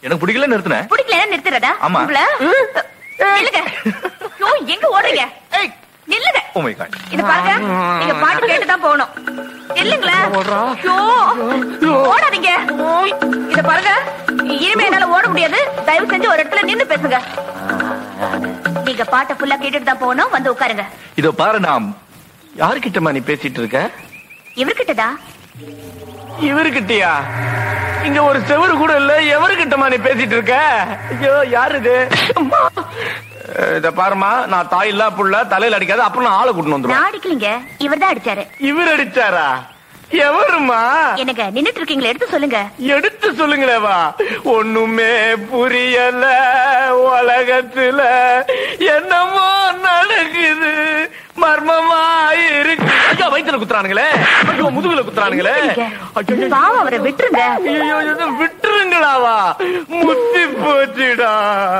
எனக்கு பிடிக்கல நிறுத்தினேன் பிடிக்கல நிறுத்துறதா ஆமா. உங்களை நில்லுங்க ஐயோ, எங்க ஓடுறீங்க ஏய் நில்லுங்க ஓ மை காட் இது பாருங்க நீங்க பாட்டு கேட்டுதான் போகணும் இல்லங்களா ஓடாதீங்க இத பாருங்க இனிமே என்னால ஓட முடியாது தயவு செஞ்சு ஒரு இடத்துல நின்னு பேசுங்க நீங்க பாட்டை ஃபுல்லா கேட்டுட்டு தான் போகணும் வந்து உட்காருங்க இதோ பாரு நான் யாருக்கிட்டமா நீ பேசிட்டு இருக்க இவர்கிட்டதா இவருக்கிட்டயா இங்க ஒரு செவரு கூட இல்ல எவருக்கிட்டமா நீ பேசிட்டு இருக்க ஐயோ யாரு இது அம்மா. அஹ், இத பாருமா நான் தாய் இல்ல புள்ள தலையில அடிக்காத அப்புறம் நான் ஆளை கூட்டிட்டு வந்துருவேன் நான் அடிக்கலீங்க இவர்தான் அடிச்சாரு இவர் அடிச்சாரா எவருமா என்னங்க நின்னுட்டு இருக்கீங்களா எடுத்து சொல்லுங்க எடுத்து சொல்லுங்களேவா ஒண்ணுமே புரியல உலகத்துல என்னமோ நடக்குது மர்மமா இருக்கு ஐயோ வயித்துல குத்துறானுங்களே ஐயோ முதுகுல குத்துறானுங்களே நிறுத்துங்க. பாவம் அவரை விட்டுருங்க ஐயோ இது விட்டுருங்களாவா முத்தி போச்சுடா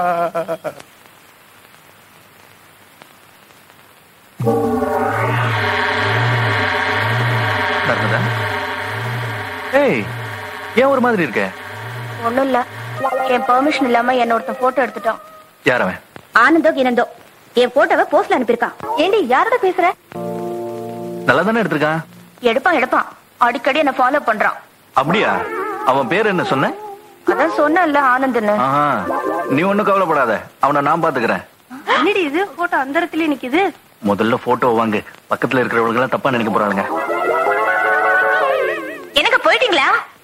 நர்மதா ஏய் ஏன் ஒரு மாதிரி இருக்க ஒண்ணும் இல்ல என் பெர்மிஷன் இல்லாம என்ன ஒருத்தன் போட்டோ எடுத்துட்டான் யார் அவன் ஆனந்தோ கினந்தோ என் போட்டோவை போஸ்ட்ல அனுப்பியிருக்கான் ஏண்டி யாரோட பேசுற நல்லா தானே எடுத்திருக்கான் எடுப்பான் எடுப்பான் அடிக்கடி என்ன ஃபாலோ பண்றான் அப்படியா அவன் பேர் என்ன சொன்ன அதான் சொன்னேன்ல ஆனந்த்னு ஆஹா நீ ஒண்ணும் கவலைப்படாத அவனை நான் பாத்துக்கிறேன் என்னடி இது போட்டோ அந்த இடத்துல நிக்குது முதல்ல போட்டோ வாங்கு பக்கத்துல இருக்கிறவங்க எல்லாம் தப்பா நினைக்க போறாங்க எனக்கு போயிட்டீங்களா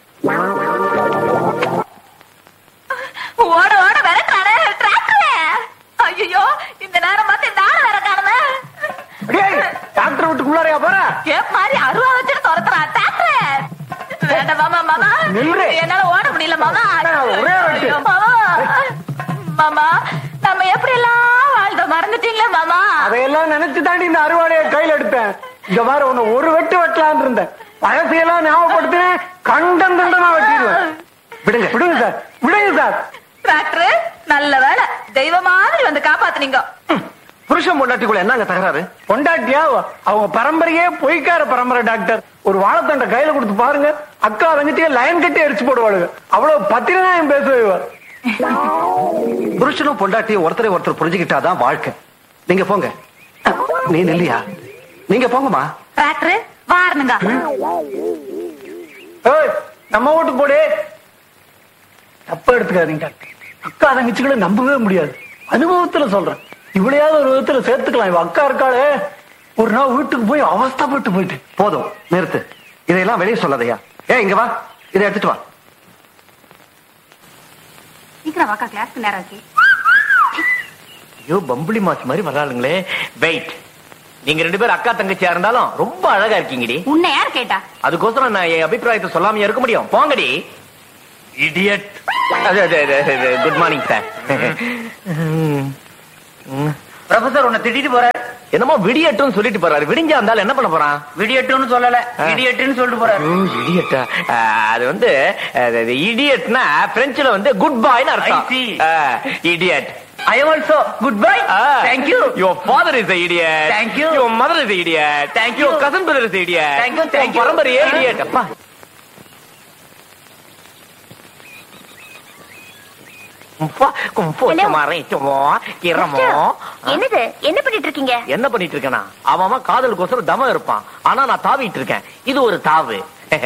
ஓட ஓட விரட்டானே டிராக்டர் ஐயோ இந்த நேரம் பார்த்து இந்த ஆள் வேற காணுமே டாக்டர் வீட்டுக்குள்ளாரையா போற ஏன் மாதிரி அருவா வச்சுட்டு துரத்துறான் டிராக்டர் வேண்டாம் மாமா மாமா நில்லு. என்னால ஓட முடியல மாமா ஒரே ஒரு ஐயோ, மாமா மாமா நம்ம எப்படி எல்லாம் வாழ்ந்தோம் மறந்துட்டீங்களா மாமா அதையெல்லாம் நினைச்சு தாண்டி இந்த அறுவாடைய கையில எடுத்தேன் இந்த மாதிரி உன்னை ஒரு வெட்டு வெட்டலான்னு இருந்தேன் பழசையெல்லாம் ஞாபகப்படுத்தினேன் கண்டம் கண்டமா வெட்டிடுவேன் விடுங்க விடுங்க சார் விடுங்க சார் டிராக்டர் நல்ல வேலை தெய்வ மாதிரி வந்து காப்பாத்துனீங்க புருஷன் பொண்டாட்டிக்குள்ள என்னங்க தகராறு பொண்டாட்டியா அவங்க பரம்பரையே பொய்க்கார பரம்பரை டாக்டர் ஒரு வாழைத்தண்டை கையில கொடுத்து பாருங்க அக்கா தங்கச்சியே லைன் கட்டி அடிச்சு போடுவாளுங்க அவ்வளவு பத்திரநாயம் பேசுவார் புருஷனும் பொண்டாட்டியும் ஒருத்தரை ஒருத்தர் புரிஞ்சுக்கிட்டாதான் வாழ்க்கை நீங்க போங்க நீ நில்லையா நீங்க போங்கம்மா டிராக்டர் வாரணுங்க ஏய், நம்ம ஓட்டு போடு தப்பா எடுத்துக்காதீங்க டாக்டர் அக்கா தங்கச்சிகளை நம்பவே முடியாது அனுபவத்துல சொல்றேன் இவளையாவது ஒரு விதத்துல சேர்த்துக்கலாம் இவ அக்கா இருக்காளே ஒரு நாள் வீட்டுக்கு போய் அவஸ்தைப்பட்டு போயிட்டு போதும் நிறுத்து இதையெல்லாம் வெளியே சொல்லாதயா ஏ இங்க வா இதை எடுத்துட்டு வா சீக்கிரம் வாக்கா கிளாஸ்க்கு நேரம் ஆச்சு ஐயோ பம்புளி மாஸ் மாதிரி வராளுங்களே வெயிட் நீங்க ரெண்டு பேரும் அக்கா தங்கச்சியா இருந்தாலும் ரொம்ப அழகா இருக்கீங்கடி உன்னை யார் கேட்டா அதுக்கோசரம் நான் என் அபிப்பிராயத்தை சொல்லாம இருக்க முடியும் போங்கடி idiot good morning sir professor உன்னை திட்டிட்டு போற என்னமோ விடியட்டும் சொல்லிட்டு போறாரு விடிஞ்சா இருந்தாலும் என்ன பண்ண போறான் விடியட்டுன்னு சொல்லல இடியட்டுன்னு சொல்லிட்டு போறாரு இடியட்டா அது வந்து இடியட்னா பிரெஞ்சுல வந்து குட் பாய்னு I அர்த்தம் see. Idiot I am also good bye thank you your father is idiot Thank you. Your mother is idiot Thank யுவர் you. Cousin brother is idiot Thank you, thank you. பரம்பரையே idiot அப்பா கும்பா, கும்பு, Hello. சுமாரே, Sumo, கிரமோ. என்னது என்ன பண்ணிட்டு இருக்கீங்க என்ன பண்ணிட்டு இருக்கேனா அவன் அவன் காதலுக்கோசரம் தமம் இருப்பான் ஆனா நான் தாவிட்டு இருக்கேன் இது ஒரு தாவு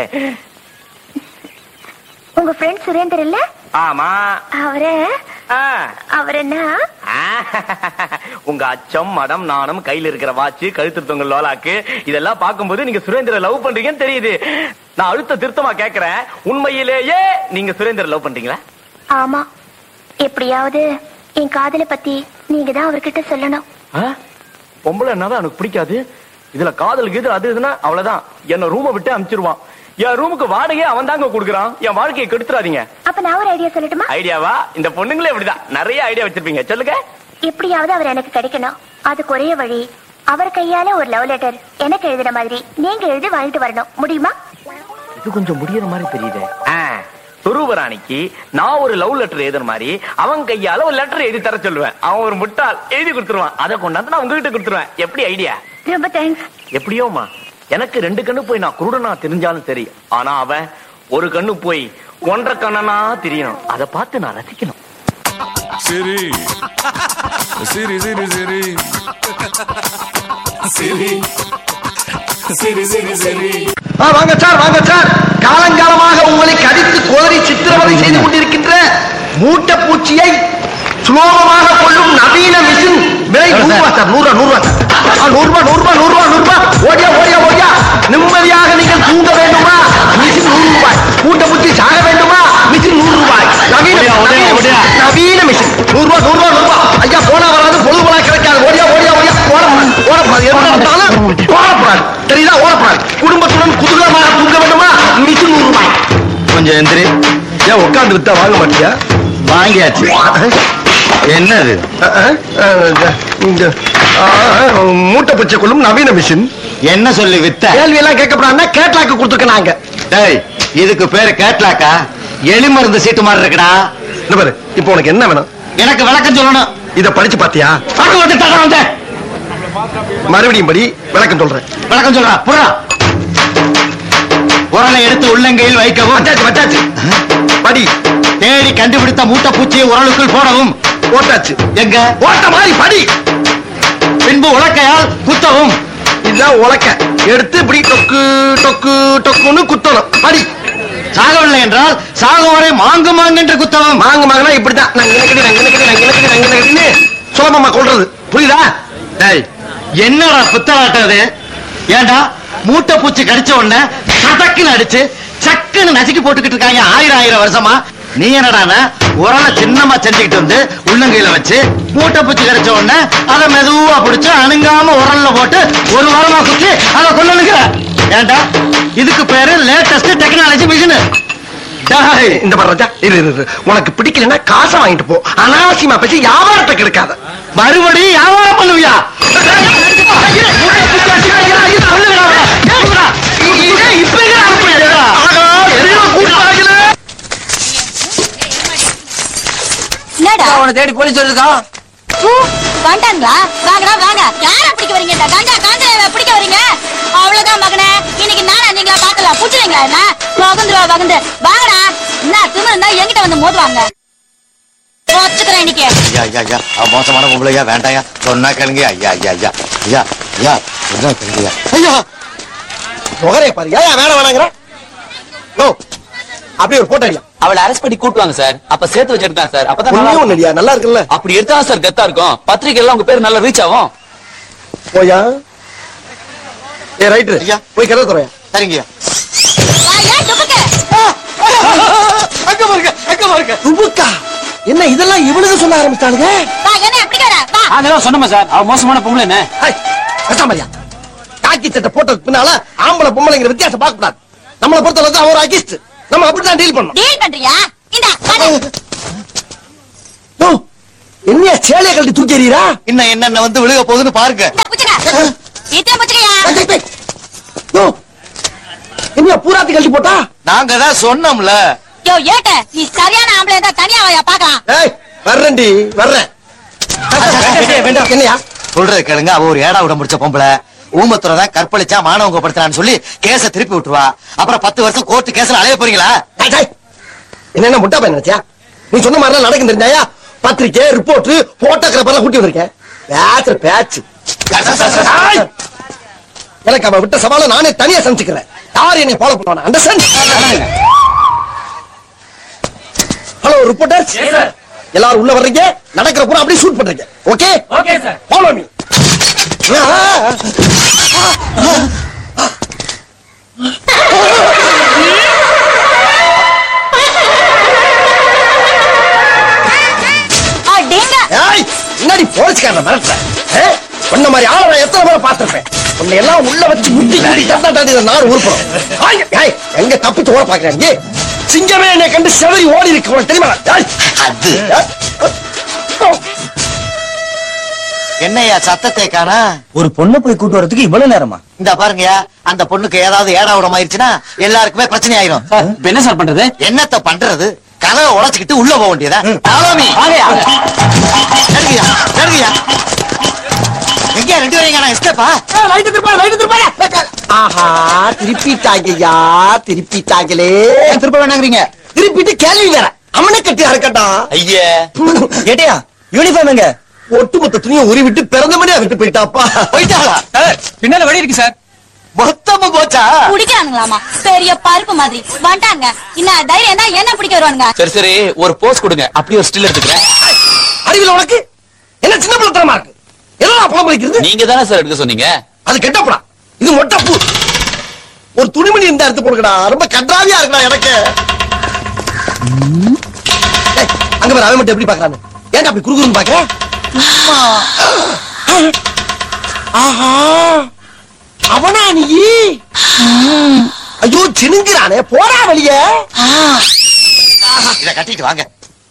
உங்க ஃப்ரெண்ட் சுரேந்தர் இல்ல ஆமா அவரு ஆ. அவர் என்ன ஆ. உங்க அச்சம் மடம் நாணம் கையில இருக்கிற வாட்ச் கழுத்து தொங்க லோலாக்கு இதெல்லாம் பார்க்கும்போது நீங்க சுரேந்திர லவ் பண்றீங்கன்னு தெரியுது நான் அழுத்த திருத்தமா கேக்குறேன் உண்மையிலேயே நீங்க சுரேந்திர லவ் பண்றீங்களா ஆமா எப்படியாவது என் காதலை பத்தி நீங்க தான் அவர்கிட்ட சொல்லணும் ஆ? பொம்பளை என்னதான் எனக்கு பிடிக்காது இதுல காதல் கீதல் அது இதுன்னா அவ்வளவுதான் என்ன ரூமை விட்டு அனுப்பிச்சிருவான் என் ரூமுக்கு வாடகையே அவன் தாங்க கொடுக்குறான் என் வாழ்க்கையை கெடுத்துறாதீங்க அப்ப நான் ஒரு ஐடியா சொல்லட்டுமா ஐடியாவா இந்த பொண்ணுங்களே இப்படிதான் நிறைய ஐடியா வச்சிருப்பீங்க சொல்லுங்க எப்படியாவது அவர் எனக்கு கிடைக்கணும் அதுக்கு ஒரே வழி அவர் கையால ஒரு லவ் லெட்டர் எனக்கு எழுதுற மாதிரி நீங்க எழுதி வாங்கிட்டு வரணும் முடியுமா இது கொஞ்சம் முடியற மாதிரி தெரியுது துருவராணிக்கு நான் ஒரு லவ் லெட்டர் எழுதுற மாதிரி அவன் கையால ஒரு லெட்டர் எழுதி தர சொல்லுவேன் அவன் ஒரு முட்டாள் எழுதி கொடுத்துருவான் அதை கொண்டாந்து நான் உங்ககிட்ட கொடுத்துருவேன் எப்படி ஐடியா ரொம்ப தேங்க்ஸ் எப்படியோமா எனக்கு ரெண்டு கண்ணு போய் நான் குருடனா தெரிஞ்சாலும் சரி ஆனா அவன் ஒரு கண்ணு போய் ஒன்றரை கண்ணனா தெரியணும் அதை பார்த்து நான் ரசிக்கணும் Siri. Siri, Siri, Siri. Siri. Siri, Siri, Siri. ஆ, வாங்க சார் வாங்க சார் காலங்காலமாக உங்களை கடித்து கோதரி சித்திரவதை செய்து கொண்டிருக்கின்ற மூட்டை பூச்சியை சுலோகமாக கொள்ளும் நவீன மிஷின் விலை நூறு ரூபா சார் நூறு ரூபா நூறு ரூபா சார் ஆ, நூறு ரூபா நூறு ரூபா நூறு ரூபா நூறு ரூபா ஓடியா ஓடியா ஓடியா நிம்மதியாக நீங்கள் தூங்க வேண்டுமா மிஷின் நூறு ரூபாய் மூட்டை பூச்சி சாக வேண்டுமா மிஷின் நூறு ரூபாய் நவீன நவீன நவீன மிஷின் நூறு ரூபா நூறு ரூபா நூறு ரூபா ஐயா போனா வராது பொழுது போனா கிடைக்காது ஓடியா ஓடியா ஓடியா ஓடப்படாது ஓடப்படாது என்ன நடந்தாலும் ஓடப்படாது தெரியுதா ஓடப்படாது குடும்பத்துடன் குதூகலமாக தூங்க வேண்டுமா மிஷின் நூறு ரூபாய் கொஞ்சம் எந்திரி ஏன் உட்கார்ந்து வித்தா வாங்க மாட்டியா வாங்கியாச்சு என்னது அஹ், அஹ், அஹ், இந்த அஹ், மூட்டை பச்சை கொள்ளும் நவீன மிஷின் என்ன சொல்லி வித்த கேள்வி எல்லாம் கேட்கப்படாம கேட்லாக்கு கொடுத்துருக்க நாங்க டேய் இதுக்கு பேரு கேட்லாக்கா எலி மருந்து சீட்டு மாதிரி இருக்குடா இந்த பாரு இப்போ உனக்கு என்ன வேணும் எனக்கு விளக்கம் சொல்லணும் இத படிச்சு பாத்தியா அது வந்து தர வந்து மறுபடியும் படி விளக்கம் சொல்றேன் விளக்கம் சொல்றா புறா உரலை எடுத்து உள்ளங்கையில் வைக்கவும் வச்சாச்சு வச்சாச்சு படி தேடி கண்டுபிடித்த மூட்டை பூச்சியை உரலுக்குள் போடவும் போட்டாச்சு எங்க ஓட்ட மாதிரி படி பின்பு உலக்கையால் குத்தவும் இதுதான் உலக்க எடுத்து இப்படி டொக்கு டொக்கு டொக்குன்னு குத்தணும் படி சாகவில்லை என்றால் சாகும் வரை மாங்கு மாங்கு என்று குத்தவும் மாங்க மாங்கனா இப்படிதான் நங்க நக்கடி நங்க நக்கடி நங்க நக்கடி நங்க நக்கடின்னு சுலபமா கொள்றது புரியுதா டேய் என்னடா புத்தலாட்டம் அது ஏண்டா மூட்டை பூச்சி கடிச்ச உடனே சதக்குன்னு அடிச்சு சக்குன்னு நசுக்கி போட்டுக்கிட்டு இருக்காங்க ஆயிரம் ஆயிரம் வருஷமா நீ என்னடானா உரலை சின்னமா செஞ்சுக்கிட்டு வந்து உள்ளங்கையில வச்சு மூட்டை பூச்சி கடிச்ச உடனே அதை மெதுவா பிடிச்சு அணுங்காம உரல்ல போட்டு ஒரு வாரமா குத்தி அதை கொண்டு ஏண்டா இதுக்கு பேரு லேட்டஸ்ட் டெக்னாலஜி மிஷின் இந்த பாரு ராஜா இரு இரு, இரு உனக்கு பிடிக்கலன்னா காசை வாங்கிட்டு போ அனாவசியமா பேசி வியாபாரத்தை கெடுக்காத மறுபடியும் வியாபாரம் பண்ணுவியா ஆகா, எரியுற கூட்டாளிகளே. என்னடா அவனை தேடி போலீஸ் வருதுக்கா ஊ, வந்துட்டாங்களா வாங்கடா வாங்க யார பிடிக்க வரீங்க இந்த கஞ்சா காஞ்சா பிடிக்க வரீங்க அவ்வளவுதான் மகனே இன்னைக்கு நானா நீங்களா பாக்கலாம் புடிச்சுவீங்களா என்ன வகுந்துருவா வகுந்து வாங்கடா என்ன திமிரு இருந்தா என்கிட்ட வந்து மோதுவாங்க வச்சுக்கிறேன் இன்னைக்கு ஐயா ஐயா ஐயா அவன் மோசமான பொம்பளையா வேண்டாயா சொன்னா கேளுங்க ஐயா ஐயா ஐயா ஐயா ஐயா சொன்னா கேளுங்க ஐயா முகரைய பாரு ஏன் வேணாம் வேணாங்கிற ஓ அப்படியே ஒரு போட்டோ இல்ல அவளை அரெஸ்ட் பண்ணி கூட்டுவாங்க சார் அப்ப சேர்த்து வச்சிருக்கான் சார் அப்பதான் நல்லா ஒண்ணே இருக்கும். ஒண்ணு இல்லையா நல்லா இருக்குல்ல அப்படி எடுத்தா சார் கெத்தா இருக்கும் பத்திரிக்கை எல்லாம் உங்க பேர் நல்லா ரீச் ஆகும் போயா ஏ ரைட்டு ஐயா. போய் கதை துறையா சரிங்கய்யா வாயா டுபுக்கு அங்க பாருங்க அங்க பாருங்க துபுக்கா என்ன இதெல்லாம் இவனுக்கு சொல்ல ஆரம்பிச்சானுங்க வா என்ன பிடிக்க வர வா அதெல்லாம் சொன்னமா சார் அவ மோசமான பொம்பளை என்ன ஹை, பேசாம இருயா. காக்கி சட்டை போட்டதுக்கு பின்னால ஆம்பளை பொம்பளைங்கிற வித்தியாசம் பார்க்க கூடாது நம்மளை பொறுத்தளவுக்கு அவன் ஒரு அகிஸ்ட் நம்ம அப்படித்தான் டீல் பண்ணணும் டீல் பண்றியா இந்த ஓ, என்னையா சேலைய கழட்டி தூக்கி எறியறா இன்னும் என்னென்ன வந்து விழுக போகுதுன்னு பாருங்க இந்த புச்சுக்க இத்தனை புச்சுக்கையா ஓ, என்னையா பூராத்தி கழட்டி போட்டா நாங்க தான் சொன்னோம்ல யோ ஏட்ட நீ சரியான ஆம்பளை இருந்தா தனியா வாயா பாக்கலாம் ஏய் வர்றேன்டி வர்றேன் வேண்டாம் என்னையா சொல்றது கேளுங்க அவ ஒரு ஏடா விட முடிச்ச பொம்பளை ஊமத்துறை தான் கற்பழிச்சா மானவங்க படுத்துறான்னு சொல்லி கேஸ திருப்பி விட்டுருவா அப்புறம் பத்து வருஷம் கோர்ட்டு கேஸ்ல அலைய போறீங்களா டேய், டேய். என்ன என்ன முட்டா பையன் நினைச்சியா நீ சொன்ன மாதிரி நடக்கும் தெரிஞ்சாயா பத்திரிக்கை ரிப்போர்ட் போட்டோகிராஃபர் கூட்டி வந்திருக்கேன் பேச்சு பேச்சு டேய். எனக்கு அவன் விட்ட சவாலை நானே தனியா சமைச்சுக்கிறேன் யார் என்னை ஃபாலோ பண்ணுவானா அண்டர்ஸ்டாண்ட் ஹலோ ரிப்போர்ட்டர்ஸ் எல்லாரும் உள்ள வர்றீங்க நடக்கிற பூரா அப்படியே ஷூட் பண்றீங்க okay okay sir follow me அடேங்க ஏய் முன்னாடி போலீஸ்காரன் மிரட்டுற ஏ? உன்ன மாதிரி ஆளை நான் எத்தனை பேரை பார்த்திருப்பேன் உன்னை எல்லாம் உள்ள வச்சு முட்டி முட்டி தட்டா தாண்டி இதை நான் உருப்போம் ஏய் எங்க தப்பிச்சு ஓட பாக்குறேன் ஏய் சிங்கமே என்னை கண்டு செவரி ஓடி இருக்கு உனக்கு தெரியுமா ஏய், அது ஏய், என்னையா சத்தத்தை காணா ஒரு பொண்ணை போய் கூட்டு வரதுக்கு இவ்வளவு நேரமா இந்த பாருங்கயா அந்த பொண்ணுக்கு ஏதாவது ஏடா விடம் ஆயிருச்சுன்னா எல்லாருக்குமே பிரச்சனை ஆயிரும் இப்ப என்ன சார் பண்றது என்னத்த பண்றது கதவை உடைச்சுக்கிட்டு உள்ள போக வேண்டியதா ஆலோமி வாங்கயா நடுங்கய்யா நடுங்கய்யா எங்க ரெண்டு பேரும் எங்க எஸ்கேப்பா லைட் திருப்பா லைட் திருப்பா ஆஹா திருப்பிட்டாங்கய்யா திருப்பிட்டாங்களே திருப்ப வேணாங்கிறீங்க திருப்பிட்டு கேள்வி வேற அவனை கட்டி அறுக்கட்டா ஐயே ஏட்டையா யூனிஃபார்ம் எங்க ஒட்டுமொத்த துணியை உரி விட்டு பிறந்த மணியா விட்டு போயிட்டாப்பா போயிட்டாளா பின்னால வழி இருக்கு சார் மொத்தமா போச்சா பிடிக்கிறானுங்களாமா பெரிய பருப்பு மாதிரி வந்துட்டாங்க இன்னும் தைரியம் தான் என்ன பிடிக்க வருவானுங்க சரி சரி ஒரு போஸ் கொடுங்க அப்படியே ஒரு ஸ்டில் எடுத்துக்கிறேன் அறிவில் உனக்கு என்ன சின்ன பிள்ளைத்தனமா இருக்கு எல்லாம் பழம் வைக்கிறது நீங்க தானே சார் எடுக்க சொன்னீங்க அது கெட்டப்படா இது மொட்டப்பூ ஒரு துணிமணி இருந்தா எடுத்து போடுங்கடா ரொம்ப கன்றாவியா இருக்குடா எனக்கு ஏய், அங்க பாரு அவன் மட்டும் எப்படி பாக்குறான்னு ஏன்டா அப்படி குறுகுறுன்னு பாக்குற ஆஹா அவனா நீ ஐயோ சினுங்கிறானே போடா வெளியே இத கட்டிட்டு வாங்க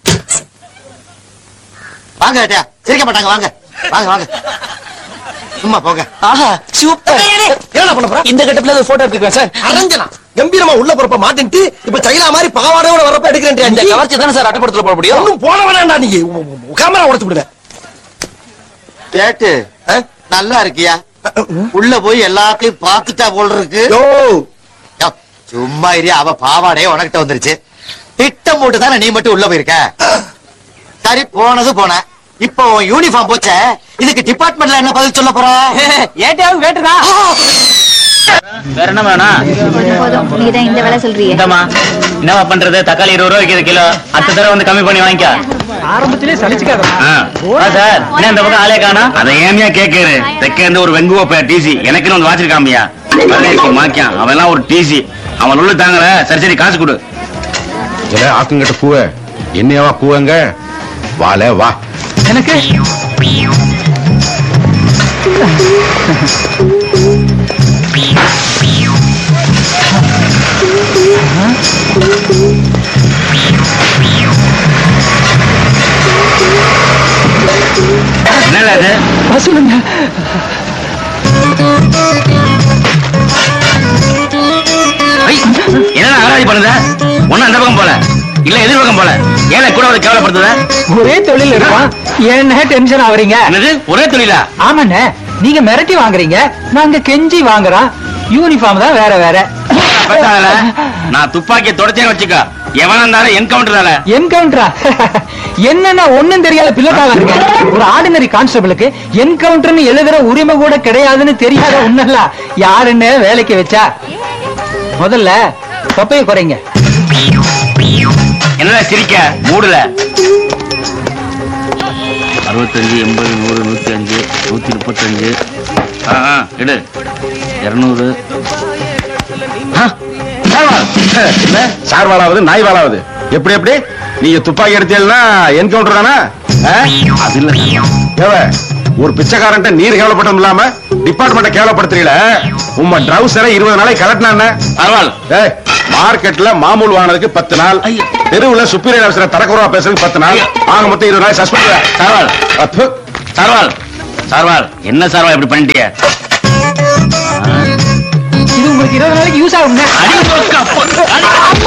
வாங்க ஏட்டையா சிரிக்க மாட்டாங்க வாங்க வாங்க வாங்க சும்மா போங்க ஆஹா சூப்பர் என்ன பண்ண போற இந்த கட்டத்துல ஒரு போட்டோ எடுத்துக்கிறேன் சார் அரஞ்சனா கம்பீரமா உள்ள போறப்ப மாட்டின்ட்டு இப்ப சைலா மாதிரி பாவாடையோட வரப்ப இந்த எடுக்கிறேன் கவர்ச்சி தானே சார் அட்டைப்படத்துல போட முடியும் ஒண்ணும் போட வேணாம்டா நீ கேமரா உடைச்சு விடுவேன் கேட்டு நல்லா இருக்கியா உள்ள போய் எல்லாத்தையும் பார்த்துட்டா போல இருக்கு யோ யோ, சும்மா இரு அவ பாவாடையே உனக்கிட்ட வந்துருச்சு திட்டம் போட்டு தானே நீ மட்டும் உள்ள போயிருக்க சரி போனது போன இப்போ உன் யூனிஃபார்ம் போச்சே இதுக்கு டிபார்ட்மெண்ட்ல என்ன பதில் சொல்ல போற ஏட்டையாவது கேட்டுதா வேற என்ன வேணும் போதும் போதும் நீ தான் இந்த வேலை சொல்றியே இந்தமா என்னவா பண்றது தக்காளி இருபது ரூபா விற்கிது கிலோ அடுத்த தடவை வந்து கம்மி பண்ணி வாங்கிக்க ஆரம்பத்திலே சலிச்சுக்காத ஆ. ஆ, சார் என்ன இந்த பக்கம் ஆளே காணா அதை ஏமியா கேக்குற தெக்க இருந்து ஒரு வெங்குவ பேர் டிசி எனக்குன்னு வந்து வாச்சிருக்காமியா மாக்கியான் அவன் எல்லாம் ஒரு டிசி அவன் உள்ள தாங்கல சரி சரி காசு கொடு ஆக்குங்கிட்ட பூவ என்னையவா பூவங்க வால வா எனக்கு என்னடா இது வசூலுங்க ஐய், என்னடா ஆராய்ச்சி பண்ணுத ஒண்ணு அந்த பக்கம் போல இல்ல எதிர் பக்கம் போல ஏன் கூட வந்து கேவலப்படுத்துத ஒரே தொழில் இருப்பான் என்ன டென்ஷன் ஆவறீங்க என்னது ஒரே தொழிலா ஆமாண்ணே நீங்க மிரட்டி வாங்குறீங்க நாங்க கெஞ்சி வாங்குறோம் யூனிஃபார்ம் தான் வேற வேற பத்தாங்கல நான் துப்பாக்கியை தொடச்சேன்னு வச்சுக்க எவனா இருந்தாலும் என்கவுண்டர்ல என்கவுண்டரா என்னன்னா ஒண்ணும் தெரியாத பிள்ளைக்காக இருக்கேன் ஒரு ஆர்டினரி கான்ஸ்டபிளுக்கு என்கவுண்டர்னு எழுதுற உரிமை கூட கிடையாதுன்னு தெரியாத ஒண்ணல்ல யாருன்னு வேலைக்கு வச்சா முதல்ல தொப்பையை குறைங்க என்னடா சிரிக்க மூடுல அறுபத்தஞ்சு எண்பது நூறு நூத்தி அஞ்சு நூத்தி முப்பத்தஞ்சு ஆ, ஆ, எடு இருநூறு சார் வாழாவது நாய் வாழாவது எப்படி எப்படி நீங்க துப்பாக்கி எடுத்தீங்கன்னா என்கவுண்டர் தானே ஆ? அது இல்ல ஏவ ஒரு பிச்சைக்காரன்ட்ட நீர் கேவலப்பட்டம் இல்லாம டிபார்ட்மெண்ட்ட கேவலப்படுத்துறீல உம்ம ட்ரௌசரை இருபது நாளைக்கு கலட்டினான பரவாயில்ல ஏய் மார்க்கெட்ல மாமூல் வாங்கினதுக்கு பத்து நாள் ஐயா. தெருவுல சுப்பீரியர் ஆஃபீஸரை தரக்குறவா பேசுறதுக்கு பத்து நாள் ஆக மொத்தம் இருபது நாள் சஸ்பெண்ட் சர்வால் சர்வால் சர்வால் என்ன சர்வால் இப்படி பண்ணிட்டிய இது உங்களுக்கு இருபது நாளைக்கு யூஸ் ஆகுங்க அடி போக்கு அப்போ. அடி.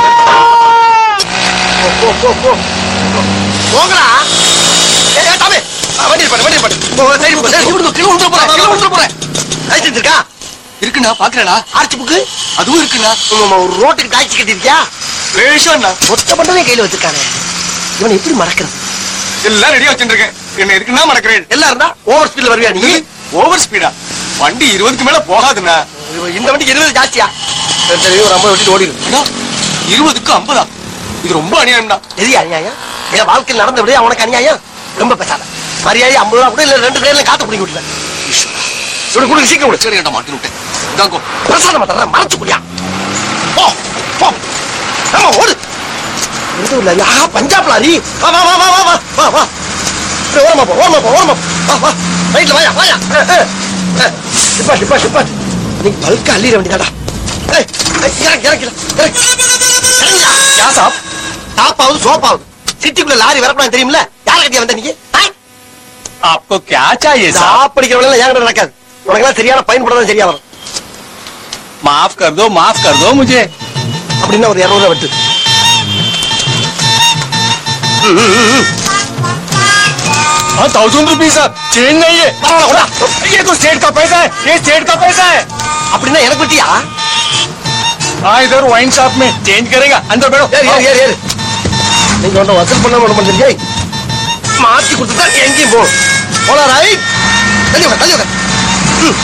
போங்கடா ஏய், ஏய், தாமே. ஆ, வண்டியில் பாரு, வண்டியில் பாரு. போ, சைடு போ, சைடு போ. கீழே விழுந்துற போறேன், கீழே விழுந்துற போறேன். லைசென்ஸ் இருக்கா? இருக்குண்ணா பாக்குறேனா ஆர்ச்சி புக்கு? அதுவும் இருக்குண்ணா உம், ஒரு ரோட்டுக்கு டாக்ஸி கட்டிருக்கியா? மொத்த பண்டமே கையில வச்சிருக்கானே. இவனை எப்படி மறக்கிறது? எல்லாம் ரெடியா வச்சுருக்கேன் என்ன இருக்குன்னா மறக்கிறேன் எல்லாம் இருந்தா ஓவர் ஸ்பீட்ல வருவியா நீ? ஓவர் ஸ்பீடா வண்டி இருபதுக்கு மேல போகாதுண்ணா இந்த வண்டிக்கு இருபது ஜாஸ்தியா? சரி, சரி, ஒரு ஐம்பது வண்டிட்டு ஓடிடு. அண்ணா, இருபதுக்கு ஐம்பதா இது ரொம்ப அநியாயம்டா எது அநியாயம்? என் வாழ்க்கையில் நடந்த விட அவனுக்கு அநியாயம் ரொம்ப பேசாத மரியாதை ஐம்பது ரூபா கூட இல்ல ரெண்டு பேர்ல காத்து பிடிக்க விட்டுல இவனு கொடுங்க சீக்கிரம் விடு சரி ஏன்டா மாட்டி விட்டேன் இதாங்கோ பிரசாதம் தர்றேன் மறைச்சு குடியா போ போ ஆமா ஓடு எந்த ஊர்ல இது? ஆஹா பஞ்சாப் லாரி வா வா வா வா வா வா வா வா இப்படி ஓரமா போ ஓரமா போ ஓரமா போ வா வா ரைட்ல வாயா வாயா டிப்பா டிப்பா டிப்பா நீ பல்க அள்ளிட வேண்டியதாடா ஏய் ஏய், இறங்கு இறங்கு இறங்கு இறங்குடா யா சாப் டாப்பாவது சோப்பாவது சிட்டிக்குள்ள லாரி வரக்கூடாது தெரியுமில்ல யார கட்டியா வந்த நீங்க ஆ? आपको क्या चाहिए சாப்பிடிக்கிறவங்க எல்லாம் ஏன் நடக்காது உனக்கெல்லாம் சரியான பயன்படுறதா சரியா வரும் माफ कर दो माफ कर दो मुझे அப்படின்னா ஒரு இரநூறுவா வெட்டு ம், ம், ம். हाँ थाउजेंड रुपीज सर चेंज नहीं है ये तो स्टेट का पैसा है ये स्टेट का पैसा है அப்படின்னா எனக்கு விட்டியா हाँ इधर वाइन शॉप में चेंज करेगा अंदर बैठो ஏறு ஏறு ஏறு ஏறு நீங்க ஒன்றும் வசூல் பண்ண விட மாட்டேங்க மாத்தி கொடுத்துட்டா எங்கேயும் போ போலாம் ரைட் தள்ளி உட்கார் தள்ளி உட்கார் ம்.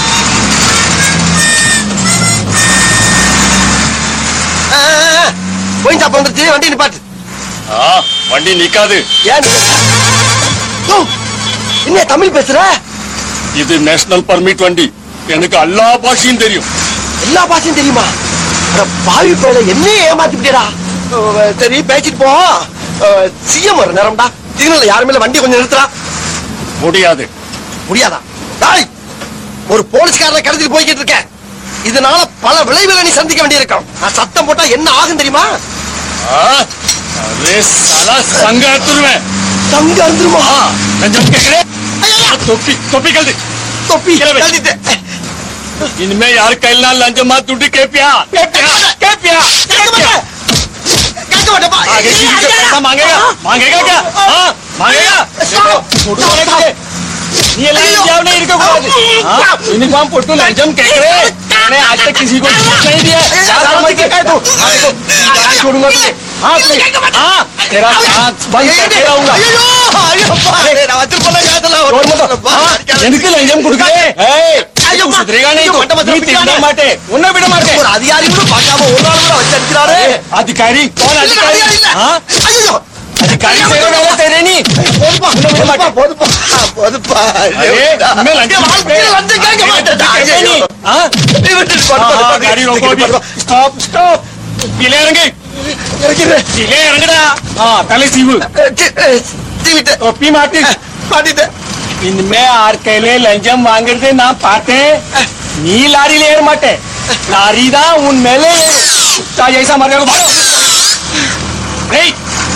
ஆ, ஆ, ஆ. ஒயின் ஷாப் வந்துருச்சு வண்டி நிப்பாட்டு हाँ वंडी निकाது ஏன் நீ- ஓ, என்ன தமிழ் பேசுற இது நேஷனல் பர்மிட் வண்டி எனக்கு எல்லா பாஷையும் தெரியும் எல்லா பாஷையும் தெரியுமா அட பாவி பேல என்னையே ஏமாத்திட்டேடா சரி பேசிட்டு போ சிஎம் வர நேரம்டா சிக்னல்ல யாருமே இல்ல, வண்டி கொஞ்சம் நிறுத்துறா முடியாது முடியாதா டாய் ஒரு போலீஸ்காரனை கடத்திட்டு போய்கிட்டு இருக்க இதனால பல விளைவுகளை நீ சந்திக்க வேண்டியிருக்கும் நான் சத்தம் போட்டா என்ன ஆகும் தெரியுமா हाँ? अरे साला संग तुरमें தங்க அந்துருமா लंजम के करे टोपी टोपी कर दे தொப்பி கிளம்பு. கழட்டிட்டேன். इनमें यार कहना लंजम मत टूटी के पिया के पिया के पिया கேட்க மாட்டேன். கேட்க மாட்டேன்ப்பா. आगे किसी से पैसा मांगेगा मांगेगा क्या हाँ मांगेगा देखो, फोटो बना के दे। ये लाइन जाओ नहीं इनका கூடாது हाँ यूनिफॉर्म फोटो लंजम कह रहे मैंने आज तक किसी को छूट नहीं दिया क्या समझ के कह तू हाँ, देखो, गाड़ी छोड़ूंगा तुझे हाँ तुझे हाँ तेरा साथ बंद करके रहूंगा ஐயோ, ஐயோப்பா. நான் வச்சிருப்பேன் காதல ஒரு छोड़ मत हाँ, எனக்கு லஞ்சம் கொடுக்கலே ஏய் ஐயோ, तू सुधरेगा नहीं तो மண்ட மத்திர நீ திருந்த பிடிக்காதே. மாட்டே உன்னை விட மாட்டே ஒரு அதிகாரி கூட பார்க்காம ஒரு நாள் கூட வச்சு அடிக்கிறாரு अधिकारी कौन இல்ல, अधिकारी அதிகாரி இல்ல. हाँ ஐயோ अधिकारी तेरे वाला तेरे नहीं போதுப்பா உன்னை விட போதுப்பா மாட்டேன். போதுப்பா போதுப்பா अरे मैं लंच வாழ்க்கையில லஞ்சம் கேட்க மாட்டேன்டா. ஐயோ. हाँ நீ விட்டுட்டு போடு, हाँ, போடு, हाँ, போடு. गाड़ी रोको अभी போடு. स्टॉप स्टॉप पीले इறங்கு இறக்கிறேன். पीले இறங்குடா हाँ तले सीவு தி- தீவிட்டேன். टोपी माटी மாட்டிட்டேன். इनमें आर कैले लंजम வாங்குறது நான் பார்த்தேன் நீ லாரியில ஏற மாட்டே லாரி தான் உன் மேல ஏறும். குத்தா ஜெய்சா மரியாதை பாரு ஏய்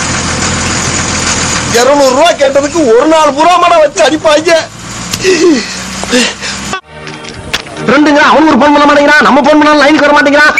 இருநூறு ரூபாய் கேட்டதுக்கு ஒரு நாள் பூரா மடம் வச்சு அடிப்பாங்க ஃப்ரெண்டுங்க அவன் ஒரு போன் பண்ண மாட்டேங்கிறான் நம்ம போன் பண்ணாலும் லைனுக்கு வர மாட்டேங்கிறான்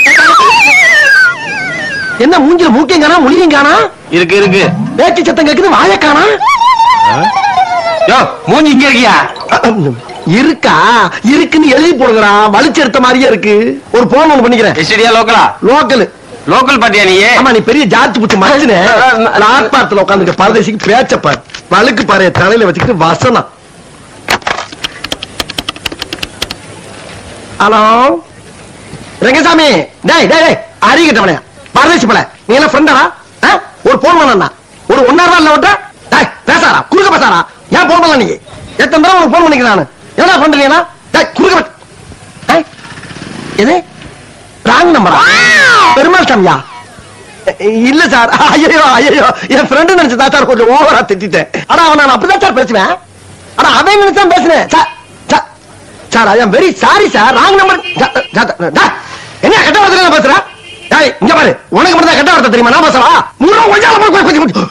என்ன மூஞ்சில மூக்கையும் காணா மொழியும் காணா இருக்கு இருக்கு பேச்சு சத்தம் கேக்குது வாய காணா யோ மூஞ்சி இங்க இருக்கியா இருக்கா இருக்குன்னு எழுதி போடுங்கடா வலிச்சு எடுத்த மாதிரியே இருக்கு ஒரு போன் ஒண்ணு பண்ணிக்கிறேன் எஸ்டிடியா லோக்கலா லோக்கல் லோக்கல் பாட்டியா நீ ஆமா நீ பெரிய ஜார்ஜ் புச்சு மனுஷனே ஆத்மார்த்துல உட்காந்துருக்க பரதேசிக்கு பேச்ச பாரு வழுக்கு பாரு தலையில வச்சுக்கிட்டு வசனம் ஹலோ ரங்கசாமி டேய் டேய் டேய் அறிகிட்டவனே பரதேசி பல நீ எல்லாம் ஃப்ரெண்டாடா ஒரு போன் பண்ணா ஒரு ஒன்னாயிரம் இல்ல விட்ட டேய் பேசாரா குறுக்க பேசாரா ஏன் போன் பண்ணல நீ எத்தனை தடவை உனக்கு போன் பண்ணிக்கிறேன் நானு என்ன பண்றீங்கன்னா டேய் குறுக்க பே- டேய் எது ராங் நம்பரா பெருமாள் சாமியா இல்ல சார் ஐயோ ஐயோ என் ஃப்ரெண்டு நினைச்சதா சார் கொஞ்சம் ஓவரா திட்டிட்டேன் ஆனா அவன் நான் அப்படிதான் சார் பேசுவேன் ஆனா அவன் நினைச்சா பேசுனேன் sir sir sir I very sorry sir wrong number என்ன கெட்ட வார்த்தை பேசுற டேய் இங்க பாரு உனக்கு மட்டும் தான் கெட்ட வார்த்தை தெரியுமா நான் பேசுறா மூணு கொஞ்சம் கொஞ்சம் கொஞ்சம்